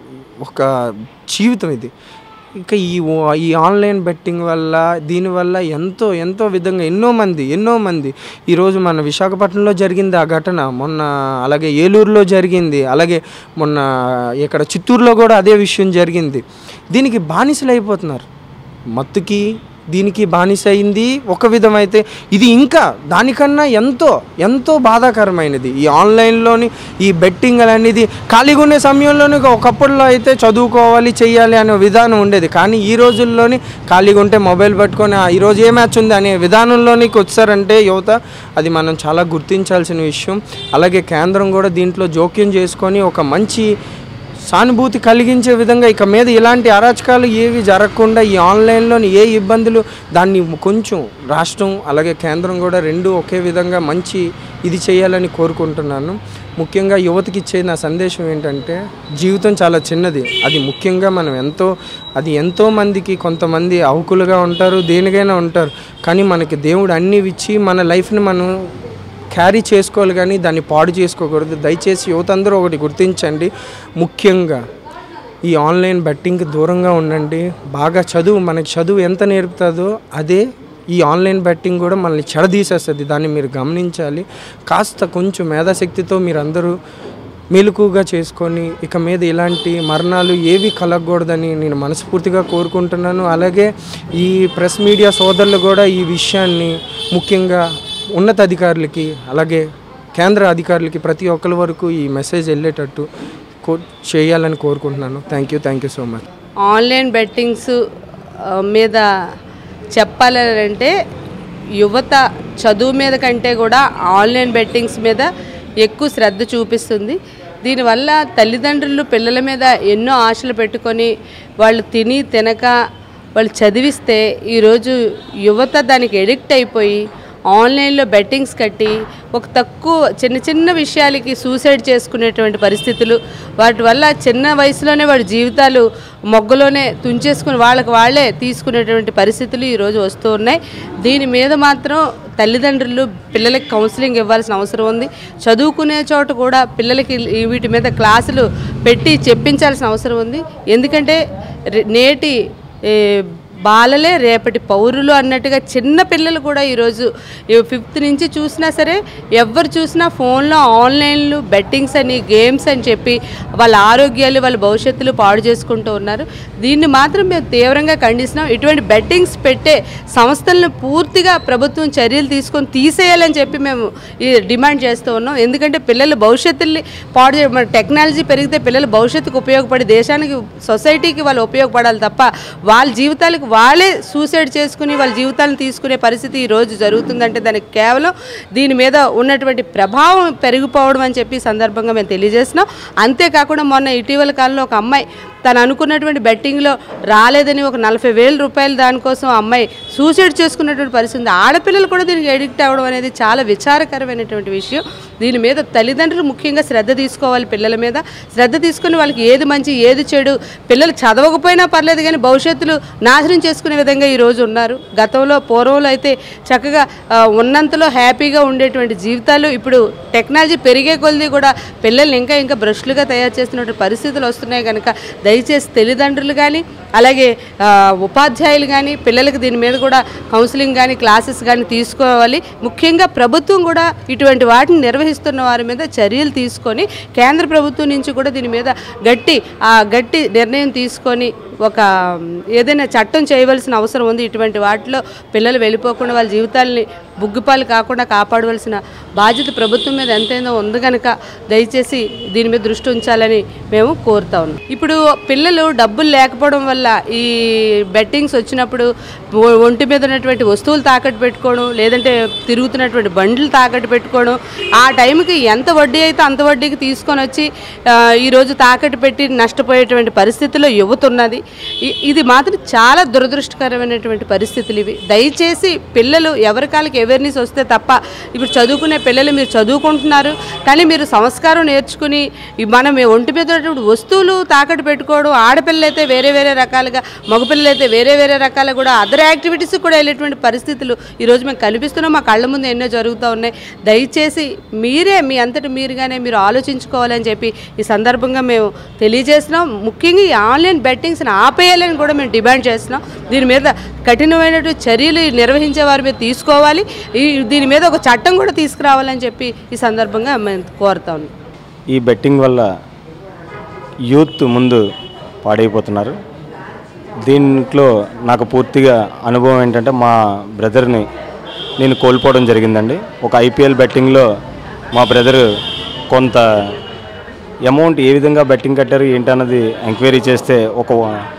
ఒక జీవితం ఇది ఇంకా ఈ ఓ- ఈ ఆన్లైన్ బెట్టింగ్ వల్ల దీనివల్ల ఎంతో ఎంతో విధంగా ఎన్నో మంది ఎన్నో మంది ఈరోజు మన విశాఖపట్నంలో జరిగింది ఆ ఘటన మొన్న అలాగే ఏలూరులో జరిగింది అలాగే మొన్న ఇక్కడ చిత్తూరులో కూడా అదే విషయం జరిగింది దీనికి బానిసలు అయిపోతున్నారు మత్తుకి దీనికి బానిస అయింది ఒక విధమైతే ఇది ఇంకా దానికన్నా ఎంతో ఎంతో బాధాకరమైనది ఈ ఆన్లైన్లోని ఈ బెట్టింగ్ అనేది ఖాళీగా ఉండే సమయంలోని ఒకప్పుడులో అయితే చదువుకోవాలి చెయ్యాలి అనే విధానం ఉండేది కానీ ఈ రోజుల్లోని ఖాళీగా ఉంటే మొబైల్ పట్టుకొని "ఆ, ఈరోజు ఏ మ్యాచ్ ఉంది అనే విధానంలోనికి వచ్చారంటే యువత అది మనం చాలా గుర్తించాల్సిన విషయం అలాగే కేంద్రం కూడా దీంట్లో జోక్యం చేసుకొని ఒక మంచి సానుభూతి కలిగించే విధంగా ఇక మీద ఇలాంటి అరాచకాలు ఏవి జరగకుండా ఈ ఆన్లైన్లోని ఏ ఇబ్బందులు దాన్ని కొంచెం రాష్ట్రం అలాగే కేంద్రం కూడా రెండు ఒకే విధంగా మంచి ఇది చేయాలని కోరుకుంటున్నాను ముఖ్యంగా యువతకి ఇచ్చే నా సందేశం ఏంటంటే జీవితం చాలా చిన్నది అది ముఖ్యంగా మనం ఎంతో అది ఎంతో మందికి కొంతమంది అవకులుగా ఉంటారు దేనికైనా ఉంటారు కానీ మనకి దేవుడు అన్నీ ఇచ్చి మన లైఫ్ని మనం క్యారీ చేసుకోవాలి కానీ దాన్ని పాడు చేసుకోకూడదు దయచేసి యువత అందరూ ఒకటి గుర్తించండి ముఖ్యంగా ఈ ఆన్లైన్ బెట్టింగ్కి దూరంగా ఉండండి బాగా చదువు మనకి చదువు ఎంత నేర్పుతుందో అదే ఈ ఆన్లైన్ బెట్టింగ్ కూడా మనల్ని చెడదీసేస్తుంది దాన్ని మీరు గమనించాలి కాస్త కొంచెం మేధాశక్తితో మీరందరూ మెలకుగా చేసుకొని ఇక మీద ఇలాంటి మరణాలు ఏవి కలగకూడదని నేను మనస్ఫూర్తిగా కోరుకుంటున్నాను అలాగే ఈ ప్రెస్ మీడియా సోదరులు కూడా ఈ విషయాన్ని ముఖ్యంగా ఉన్నతాధికారులకి అలాగే కేంద్ర అధికారులకి ప్రతి ఒక్కరి వరకు ఈ మెసేజ్ వెళ్ళేటట్టు కో చేయాలని కోరుకుంటున్నాను thank you thank you so much online bettings ఆ, మీద చెప్పాలంటే యువత చదువు మీద కంటే కూడా ఆన్లైన్ బెట్టింగ్స్ మీద ఎక్కువ శ్రద్ధ చూపిస్తుంది దీనివల్ల తల్లిదండ్రులు పిల్లల మీద ఎన్నో ఆశలు పెట్టుకొని వాళ్ళు తిని తినక వాళ్ళు చదివిస్తే ఈరోజు యువత దానికి ఎడిక్ట్ అయిపోయి ఆన్లైన్లో బెట్టింగ్స్ కట్టి ఒక తక్కువ చిన్న చిన్న విషయాలకి సూసైడ్ చేసుకునేటువంటి పరిస్థితులు వాటి వల్ల చిన్న వయసులోనే వాడి జీవితాలు మొగ్గలోనే తుంచేసుకుని వాళ్ళకి వాళ్ళే తీసుకునేటువంటి పరిస్థితులు ఈరోజు వస్తూ ఉన్నాయి దీని మీద మాత్రం తల్లిదండ్రులు పిల్లలకి కౌన్సిలింగ్ ఇవ్వాల్సిన అవసరం ఉంది చదువుకునే చోట కూడా పిల్లలకి ఈ వీటి మీద క్లాసులు పెట్టి చెప్పించాల్సిన అవసరం ఉంది ఎందుకంటే రే- నేటి ఏ, బాలలే రేపటి పౌరులు అన్నట్టుగా చిన్న పిల్లలు కూడా ఈరోజు ఫిఫ్త్ నుంచి చూసినా సరే ఎవరు చూసినా ఫోన్లో ఆన్లైన్లు బెట్టింగ్స్ అని గేమ్స్ అని చెప్పి వాళ్ళ ఆరోగ్యాలు వాళ్ళ భవిష్యత్తులు పాడు చేసుకుంటూ ఉన్నారు దీన్ని మాత్రం మేము తీవ్రంగా ఖండిస్తున్నాం ఇటువంటి బెట్టింగ్స్ పెట్టే సంస్థలను పూర్తిగా ప్రభుత్వం చర్యలు తీసుకొని తీసేయాలని చెప్పి మేము ఈ డిమాండ్ చేస్తూ ఉన్నాం ఎందుకంటే పిల్లల భవిష్యత్తుల్ని పాడు చే- మన టెక్నాలజీ పెరిగితే పిల్లల భవిష్యత్తుకు ఉపయోగపడి దేశానికి సొసైటీకి వాళ్ళు ఉపయోగపడాలి తప్ప వాళ్ళ జీవితాలకు వాళ్ళే సూసైడ్ చేసుకుని వాళ్ళ జీవితాలను తీసుకునే పరిస్థితి ఈ రోజు జరుగుతుందంటే దానికి కేవలం దీని మీద ఉన్నటువంటి ప్రభావం పెరిగిపోవడం అని చెప్పి ఈ సందర్భంగా మేము తెలియజేస్తున్నాం అంతేకాకుండా మొన్న ఇటీవల కాలంలో ఒక అమ్మాయి తను అనుకున్నటువంటి బెట్టింగ్లో రాలేదని ఒక నలభై వేల రూపాయలు దానికోసం ఆ అమ్మాయి సూసైడ్ చేసుకున్నటువంటి పరిస్థితి ఉంది ఆడపిల్లలు కూడా దీనికి ఎడిక్ట్ అవ్వడం అనేది చాలా విచారకరమైనటువంటి విషయం దీని మీద తల్లిదండ్రులు ముఖ్యంగా శ్రద్ధ తీసుకోవాలి పిల్లల మీద శ్రద్ధ తీసుకుని వాళ్ళకి ఏది మంచి ఏది చెడు పిల్లలు చదవకపోయినా పర్లేదు కానీ భవిష్యత్తులు నాశనం చేసుకునే విధంగా ఈ రోజు ఉన్నారు గతంలో పూర్వంలో అయితే చక్కగా ఆ, ఉన్నంతలో హ్యాపీగా ఉండేటువంటి జీవితాలు ఇప్పుడు టెక్నాలజీ పెరిగే కొలది కూడా పిల్లల్ని ఇంకా ఇంకా బ్రష్లుగా తయారు చేస్తున్నటువంటి పరిస్థితులు వస్తున్నాయి కనుక దయచేసి తల్లిదండ్రులు కానీ అలాగే ఆ, ఉపాధ్యాయులు కానీ పిల్లలకి దీని మీద కూడా కౌన్సిలింగ్ కానీ క్లాసెస్ కానీ తీసుకోవాలి ముఖ్యంగా ప్రభుత్వం కూడా ఇటువంటి వాటిని నిర్వహిస్తున్న వారి మీద చర్యలు తీసుకొని కేంద్ర ప్రభుత్వం నుంచి కూడా దీని మీద గట్టి ఆ గట్టి నిర్ణయం తీసుకొని ఒక ఏదైనా చట్టం చేయవలసిన అవసరం ఉంది ఇటువంటి వాటిలో పిల్లలు వెళ్ళిపోకుండా వాళ్ళ జీవితాలని బుగ్గిపాలు కాకుండా కాపాడవలసిన బాధ్యత ప్రభుత్వం మీద ఎంతైనా ఉంది కనుక దయచేసి దీని మీద దృష్టి ఉంచాలని మేము కోరుతా ఉన్నాం ఇప్పుడు పిల్లలు డబ్బులు లేకపోవడం వల్ల ఈ బెట్టింగ్స్ వచ్చినప్పుడు ఒ- ఒంటి మీద ఉన్నటువంటి వస్తువులు తాకట్టు పెట్టుకోవడం లేదంటే తిరుగుతున్నటువంటి బండ్లు తాకట్టు పెట్టుకోవడం ఆ టైంకి ఎంత వడ్డీ అయితే అంత వడ్డీకి తీసుకొని వచ్చి ఆ, ఈరోజు తాకట్టు పెట్టి నష్టపోయేటువంటి పరిస్థితిలో యువత ఉన్నది ఇ- ఇది మాత్రం చాలా దురదృష్టకరమైనటువంటి పరిస్థితులు ఇవి దయచేసి పిల్లలు ఎవరి కాళ్ళకి అవేర్నెస్ వస్తే తప్ప ఇప్పుడు చదువుకునే పిల్లలు మీరు చదువుకుంటున్నారు కానీ మీరు సంస్కారం నేర్చుకుని ఈ మనం ఈ ఒంటి మీద ఉన్నటువంటి వస్తువులు తాకట్టు పెట్టుకోవడం ఆడపిల్లలు అయితే వేరే వేరే రకాలుగా మగపిల్లలు అయితే వేరే వేరే రకాల కూడా అదర్ యాక్టివిటీస్ కూడా వెళ్ళేటువంటి పరిస్థితులు ఈరోజు మేము కనిపిస్తున్నాం మా కళ్ళ ముందు ఎన్నో జరుగుతూ ఉన్నాయి దయచేసి మీరే మీ అంతటి మీరుగానే మీరు ఆలోచించుకోవాలని చెప్పి ఈ సందర్భంగా మేము తెలియజేస్తున్నాం ముఖ్యంగా ఈ ఆన్లైన్ బెట్టింగ్స్ని ఆపేయాలని కూడా మేము డిమాండ్ చేస్తున్నాం దీని మీద కఠినమైనటువంటి చర్యలు నిర్వహించే వారి మీద తీసుకోవాలి ఈ దీని మీద ఒక చట్టం కూడా తీసుకురావాలని చెప్పి ఈ సందర్భంగా మేము కోరుతా ఉన్నాం ఈ బెట్టింగ్ వల్ల యూత్ ముందు పాడైపోతున్నారు దీంట్లో నాకు పూర్తిగా అనుభవం ఏంటంటే మా బ్రదర్ని నేను కోల్పోవడం జరిగిందండి ఒక ఐపీఎల్ బెట్టింగ్లో మా బ్రదర్ కొంత అమౌంట్ ఏ విధంగా బెట్టింగ్ కట్టారు ఏంటన్నది ఎంక్వైరీ చేస్తే ఒక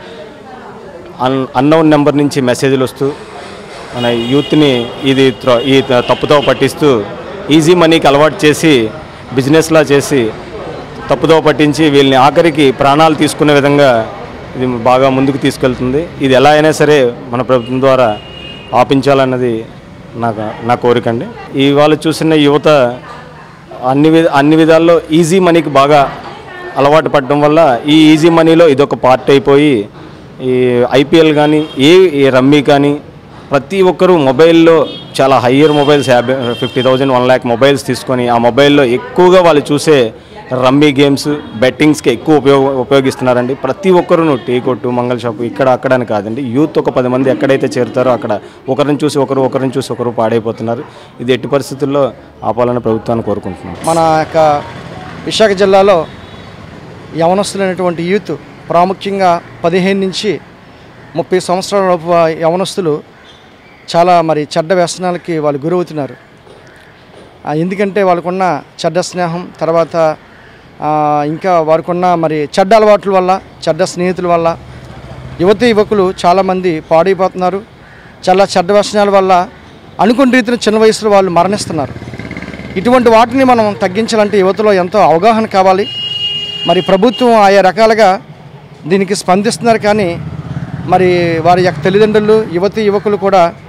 అన్ అన్నౌన్ నెంబర్ నుంచి మెసేజ్లు వస్తూ మన యూత్ని ఇది త్రో- ఈ త- తప్పుతో పట్టిస్తూ ఈజీ మనీకి అలవాటు చేసి బిజినెస్లా చేసి తప్పుదో పట్టించి వీళ్ళని ఆఖరికి ప్రాణాలు తీసుకునే విధంగా ఇది బాగా ముందుకు తీసుకెళ్తుంది ఇది ఎలా అయినా సరే మన ప్రభుత్వం ద్వారా ఆపించాలన్నది నాకు నా కోరిక అండి ఇవాళ చూసిన యువత అన్ని విధ అన్ని విధాల్లో ఈజీ మనీకి బాగా అలవాటు పడడం వల్ల ఈ ఈజీ మనీలో ఇదొక పార్ట్ అయిపోయి ఈ ఐపీఎల్ కానీ ఏ ఈ రమ్మీ కానీ ప్రతి ఒక్కరూ మొబైల్లో చాలా హయ్యర్ మొబైల్స్ యాభై fifty thousand one lakh mobiles తీసుకొని ఆ మొబైల్లో ఎక్కువగా వాళ్ళు చూసే రమ్మీ గేమ్స్ బెట్టింగ్స్కి ఎక్కువ ఉపయోగ ఉపయోగిస్తున్నారండి ప్రతి ఒక్కరూ టీ కొట్టు మంగళ షాపు ఇక్కడ అక్కడ అని కాదండి యూత్ ఒక పది మంది ఎక్కడైతే చేరుతారో అక్కడ ఒకరిని చూసి ఒకరు ఒకరిని చూసి ఒకరు పాడైపోతున్నారు ఇది ఎట్టి పరిస్థితుల్లో ఆపాలని ప్రభుత్వాన్ని కోరుకుంటున్నాను మన యొక్క విశాఖ జిల్లాలో యవనస్తులైనటువంటి యూత్ ప్రాముఖ్యంగా పదిహేను నుంచి ముప్పై సంవత్సరాల లోపు యవనస్తులు చాలా మరి చెడ్డ వ్యసనాలకి వాళ్ళు గురవుతున్నారు ఆ, ఎందుకంటే వాళ్ళకున్న చెడ్డ స్నేహం తర్వాత ఆ, ఇంకా వారికున్న మరి చెడ్డ అలవాట్ల వల్ల చెడ్డ స్నేహితుల వల్ల యువతి యువకులు చాలామంది పాడైపోతున్నారు చాలా చెడ్డ వ్యసనాల వల్ల అనుకున్న రీతిన చిన్న వయసులో వాళ్ళు మరణిస్తున్నారు ఇటువంటి వాటిని మనం తగ్గించాలంటే యువతలో ఎంతో అవగాహన కావాలి మరి ప్రభుత్వం ఆయా రకాలుగా దీనికి స్పందిస్తున్నారు కానీ మరి వారి యొక్క తల్లిదండ్రులు యువతి యువకులు కూడా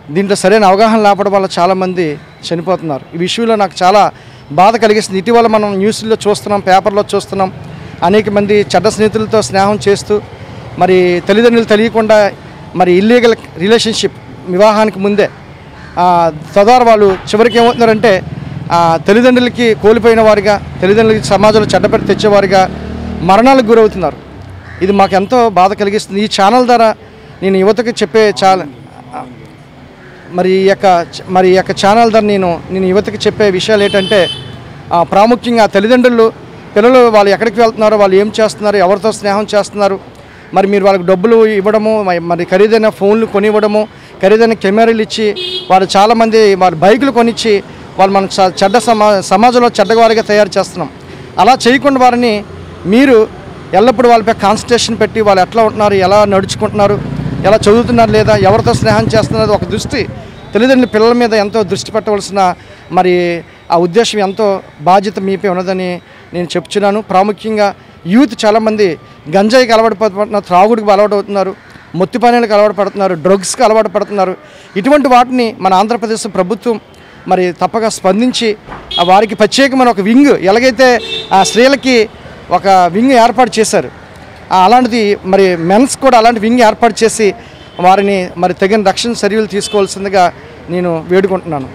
దీంట్లో సరైన అవగాహన లేపడం వల్ల చాలామంది చనిపోతున్నారు ఈ విషయంలో నాకు చాలా బాధ కలిగిస్తుంది ఇటీవల మనం న్యూస్లో చూస్తున్నాం పేపర్లో చూస్తున్నాం అనేక మంది చెడ్డ స్నేహితులతో స్నేహం చేస్తూ మరి తల్లిదండ్రులు తెలియకుండా మరి ఇల్లీగల్ రిలేషన్షిప్ వివాహానికి ముందే ఆ, తద్వారా వాళ్ళు చివరికి ఏమవుతున్నారంటే ఆ, తల్లిదండ్రులకి కోల్పోయిన వారిగా తల్లిదండ్రులకి సమాజంలో చెడ్డపెట్టి తెచ్చేవారిగా మరణాలకు గురవుతున్నారు ఇది మాకు ఎంతో బాధ కలిగిస్తుంది ఈ ఛానల్ ద్వారా నేను యువతకు చెప్పే చాలా మరి ఈ యొక్క మరి ఈ యొక్క ఛానల్ ద్వారా నేను నేను యువతకి చెప్పే విషయాలు ఏంటంటే ఆ, ప్రాముఖ్యంగా తల్లిదండ్రులు పిల్లలు వాళ్ళు ఎక్కడికి వెళ్తున్నారో వాళ్ళు ఏం చేస్తున్నారు ఎవరితో స్నేహం చేస్తున్నారు మరి మీరు వాళ్ళకి డబ్బులు ఇవ్వడము మ- మరి ఖరీదైన ఫోన్లు కొనివ్వడము ఖరీదైన కెమెరాలు ఇచ్చి వాళ్ళు చాలామంది వారి బైకులు కొనిచ్చి వాళ్ళు మన చ- చెడ్డ సమా సమాజంలో చెడ్డవారిగా తయారు చేస్తున్నాం అలా చేయకుండా వారిని మీరు ఎల్లప్పుడూ వాళ్ళపై కాన్సన్ట్రేషన్ పెట్టి వాళ్ళు ఎట్లా ఉంటున్నారు ఎలా నడుచుకుంటున్నారు ఎలా చదువుతున్నారు లేదా ఎవరితో స్నేహం చేస్తున్నారు ఒక దృష్టి తల్లిదండ్రుల పిల్లల మీద ఎంతో దృష్టి పెట్టవలసిన మరి ఆ ఉద్దేశం ఎంతో బాధ్యత మీపై ఉన్నదని నేను చెప్తున్నాను ప్రాముఖ్యంగా యూత్ చాలామంది గంజాయికి అలవాటు పడుతున్నారు త్రాగుడికి అలవాటు అవుతున్నారు మొత్తి పానీయాలకు అలవాటు పడుతున్నారు డ్రగ్స్కి అలవాటు పడుతున్నారు ఇటువంటి వాటిని మన ఆంధ్రప్రదేశ్ ప్రభుత్వం మరి తప్పక స్పందించి ఆ వారికి ప్రత్యేకమైన ఒక వింగ్ ఎలాగైతే ఆ స్త్రీలకి ఒక వింగ్ ఏర్పాటు చేశారు ఆ అలాంటిది మరి మెన్స్ కూడా అలాంటి వింగ్ ఏర్పాటు చేసి వారిని మరి తగిన రక్షణ చర్యలు తీసుకోవాల్సిందిగా నేను వేడుకుంటున్నాను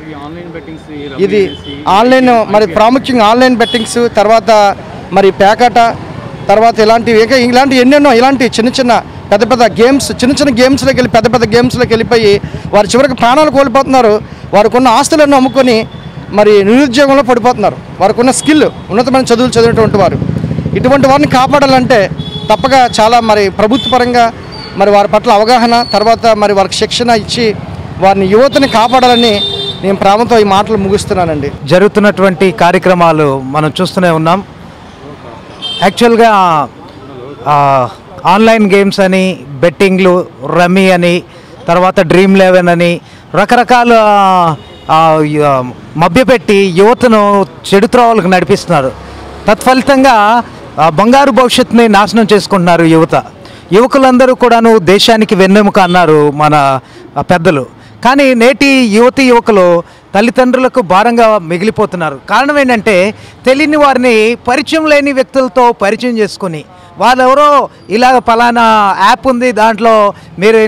ఇది ఆన్లైన్ మరి ప్రాముఖ్యంగా ఆన్లైన్ బెట్టింగ్స్ తర్వాత మరి పేకాట తర్వాత ఇలాంటివి ఇంకా ఇలాంటి ఎన్నెన్నో ఇలాంటి చిన్న చిన్న పెద్ద పెద్ద గేమ్స్ చిన్న చిన్న గేమ్స్లోకి వెళ్ళి పెద్ద పెద్ద గేమ్స్లోకి వెళ్ళిపోయి వారు చివరికి ప్రాణాలు కోల్పోతున్నారు వారికి ఉన్న ఆస్తులను అమ్ముకొని మరి నిరుద్యోగంలో పడిపోతున్నారు వారికి ఉన్న స్కిల్ ఉన్నతమైన చదువులు చదివినటువంటి వారు ఇటువంటి వారిని కాపాడాలంటే తప్పక చాలా మరి ప్రభుత్వ పరంగా మరి వారి పట్ల అవగాహన తర్వాత మరి వారికి శిక్షణ ఇచ్చి వారిని యువతని కాపాడాలని నేను ప్రేమతో ఈ మాటలు ముగిస్తున్నానండి జరుగుతున్నటువంటి కార్యక్రమాలు మనం చూస్తూనే ఉన్నాం యాక్చువల్గా ఆ, ఆన్లైన్ గేమ్స్ అని బెట్టింగ్లు రమ్మీ అని తర్వాత డ్రీమ్ లెవెన్ అని రకరకాల ఆ, య- మభ్యపెట్టి యువతను చెడు త్రోవలకు నడిపిస్తున్నారు తత్ఫలితంగా ఆ, బంగారు భవిష్యత్తుని నాశనం చేసుకుంటున్నారు యువత యువకులందరూ కూడాను దేశానికి వెన్నెముక అన్నారు మన ఆ, పెద్దలు కానీ నేటి యువతి యువకులు తల్లిదండ్రులకు భారంగా మిగిలిపోతున్నారు కారణం ఏంటంటే తెలియని వారిని పరిచయం లేని వ్యక్తులతో పరిచయం చేసుకుని వాళ్ళెవరో ఇలా పలానా యాప్ ఉంది దాంట్లో మీరు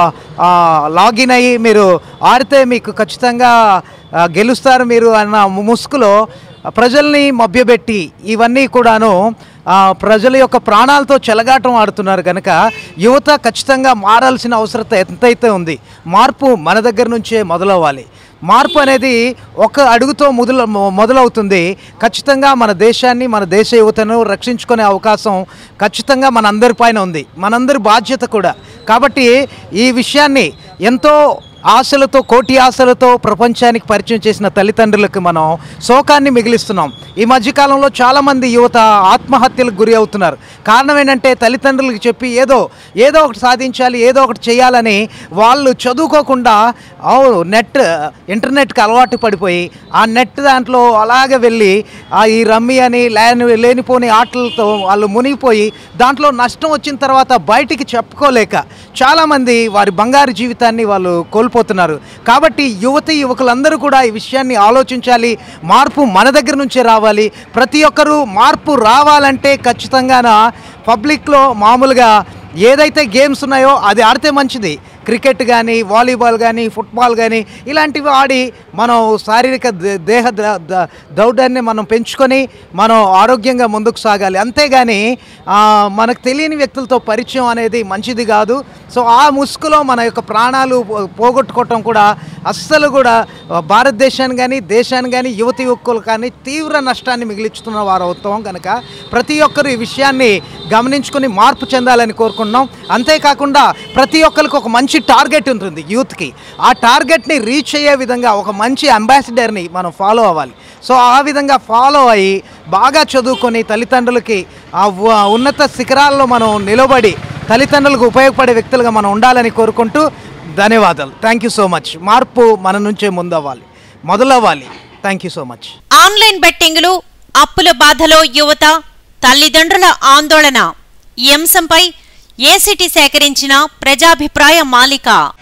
ఆ, లాగిన్ అయ్యి మీరు ఆడితే మీకు ఖచ్చితంగా ఆ, గెలుస్తారు మీరు అన్న ముసుగులో ప్రజల్ని మభ్యపెట్టి ఇవన్నీ కూడాను ఆ, ప్రజల యొక్క ప్రాణాలతో చెలగాటం ఆడుతున్నారు కనుక యువత ఖచ్చితంగా మారాల్సిన అవసరత ఎంతైతే ఉంది మార్పు మన దగ్గర నుంచే మొదలవ్వాలి మార్పు అనేది ఒక అడుగుతో మొదలు మొదలవుతుంది ఖచ్చితంగా మన దేశాన్ని మన దేశ యువతను రక్షించుకునే అవకాశం ఖచ్చితంగా మనందరి పైన ఉంది మనందరి బాధ్యత కూడా కాబట్టి ఈ విషయాన్ని ఎంతో ఆశలతో కోటి ఆశలతో ప్రపంచానికి పరిచయం చేసిన తల్లిదండ్రులకు మనం శోకాన్ని మిగిలిస్తున్నాం ఈ మధ్యకాలంలో చాలామంది యువత ఆత్మహత్యలకు గురి అవుతున్నారు కారణం ఏంటంటే తల్లిదండ్రులకు చెప్పి ఏదో ఏదో ఒకటి సాధించాలి ఏదో ఒకటి చేయాలని వాళ్ళు చదువుకోకుండా అవును నెట్ ఇంటర్నెట్కి అలవాటు పడిపోయి ఆ నెట్ దాంట్లో అలాగే వెళ్ళి ఆ ఈ రమ్మీ అని లేని లేనిపోని ఆటలతో వాళ్ళు మునిగిపోయి దాంట్లో నష్టం వచ్చిన తర్వాత బయటికి చెప్పుకోలేక చాలామంది వారి బంగారు జీవితాన్ని వాళ్ళు కోల్పోతున్నారు కాబట్టి యువతి యువకులందరూ కూడా ఈ విషయాన్ని ఆలోచించాలి మార్పు మన దగ్గర నుంచే రావాలి ప్రతి ఒక్కరూ మార్పు రావాలంటే ఖచ్చితంగా పబ్లిక్లో మామూలుగా ఏదైతే గేమ్స్ ఉన్నాయో అది ఆడితే మంచిది క్రికెట్ కానీ వాలీబాల్ కానీ ఫుట్బాల్ కానీ ఇలాంటివి ఆడి మనం శారీరక దే- దేహ ద- ద- దౌఢాన్ని మనం పెంచుకొని మనం ఆరోగ్యంగా ముందుకు సాగాలి అంతేగాని ఆ, మనకు తెలియని వ్యక్తులతో పరిచయం అనేది మంచిది కాదు సో ఆ ముసుగులో మన యొక్క ప్రాణాలు పో- పోగొట్టుకోవటం కూడా అస్సలు కూడా ఆ, భారతదేశాన్ని కానీ దేశాన్ని కానీ యువతి యువకులు కానీ తీవ్ర నష్టాన్ని మిగిలిస్తున్న వారు అవుతాం కనుక ప్రతి ఒక్కరు ఈ విషయాన్ని గమనించుకొని మార్పు చెందాలని కోరుకుంటున్నాం అంతేకాకుండా ప్రతి ఒక్కరికి ఒక మంచి టార్గెట్ ఉంటుంది యూత్కి ఆ టార్గెట్ని రీచ్ అయ్యే విధంగా ఒక మంచి అంబాసిడర్ని మనం ఫాలో అవ్వాలి సో ఆ విధంగా ఫాలో అయ్యి బాగా చదువుకొని తల్లిదండ్రులకి ఆ ఉ- ఉన్నత శిఖరాల్లో మనం నిలబడి తల్లిదండ్రులకు ఉపయోగపడే వ్యక్తులుగా మనం ఉండాలని కోరుకుంటూ ధన్యవాదాలు థ్యాంక్ యూ సో మచ్ మార్పు మన నుంచే ముందవ్వాలి మొదలవ్వాలి thank you so much online బెట్టింగులు అప్పుల బాధలో యువత తల్లిదండ్రుల ఆందోళన ఈ అంశంపై ఏసీటీ సేకరించిన ప్రజాభిప్రాయ మాలిక